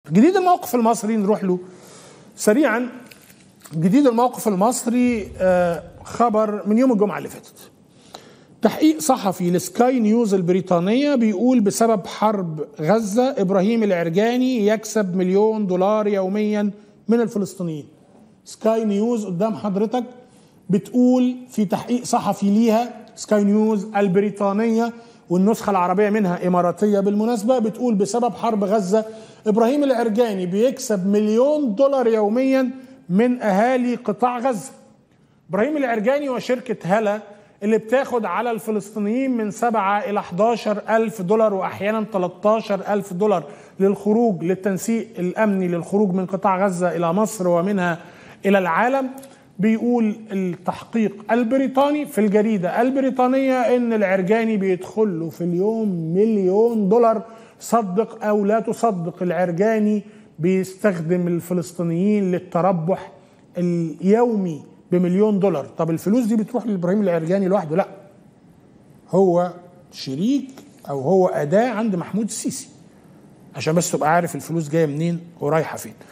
جديد الموقف المصري نروح له سريعا جديد الموقف المصري آه، خبر من يوم الجمعه اللي فاتت تحقيق صحفي لسكاي نيوز البريطانية بيقول بسبب حرب غزة إبراهيم العرجاني يكسب مليون دولار يوميا من الفلسطينيين سكاي نيوز قدام حضرتك بتقول في تحقيق صحفي ليها سكاي نيوز البريطانية والنسخة العربية منها إماراتية بالمناسبة بتقول بسبب حرب غزة إبراهيم العرجاني بيكسب مليون دولار يوميا من أهالي قطاع غزة ابراهيم العرجاني وشركه هلا اللي بتاخد على الفلسطينيين من 7 الى 11 الف دولار واحيانا 13 الف دولار للخروج للتنسيق الامني للخروج من قطاع غزه الى مصر ومنها الى العالم بيقول التحقيق البريطاني في الجريده البريطانيه ان العرجاني بيدخل له في اليوم مليون دولار صدق او لا تصدق العرجاني بيستخدم الفلسطينيين للتربح اليومي بمليون دولار طب الفلوس دي بتروح لابراهيم العرجاني لوحده لا هو شريك او هو اداه عند محمود السيسي عشان بس تبقى عارف الفلوس جايه منين ورايحه فين